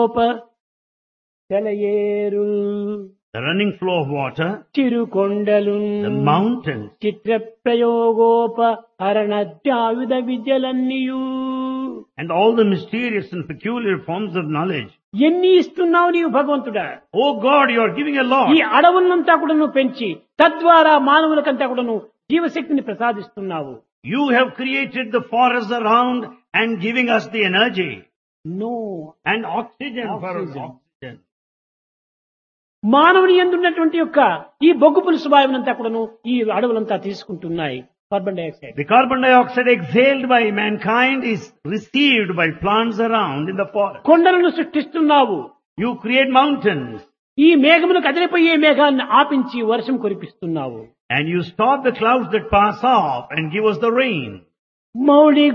ప్రయోగోప తెలయేరు the running flow of water, చిరుకొండలు the mountains, Chitra ప్రయోగోప హరణత్యాయుధ విద్యలన్నీయు and all the mysterious and peculiar forms of knowledge. ఎన్ని ఇస్తున్నావు నీవు భగవంతుడా Oh God, you are giving a lot. ఈ అడవులంతా కూడా నువ్వు పెంచి తద్వారా మానవులకంతా కూడా నువ్వు జీవశక్తిని ప్రసాదిస్తున్నావు You have created the forests around and giving us the energy no and oxygen, for us. Oxygen. Oxygen. మానవుని ఎందున్నటువంటి యొక్క ఈ బొగ్గు పులుసు వాయువునంతా కూడాను ఈ అడవులంతా తీసుకుంటున్నాయి carbon dioxide The carbon dioxide exhaled by mankind is received by plants around in the forest. కొండలను సృష్టిస్తున్నావు You create mountains ఈ మేఘములకు కదిలిపోయే మేఘాన్ని ఆపించి వర్షం కురిపిస్తున్నావు and you stop the clouds that pass off and give us the rain. Mouli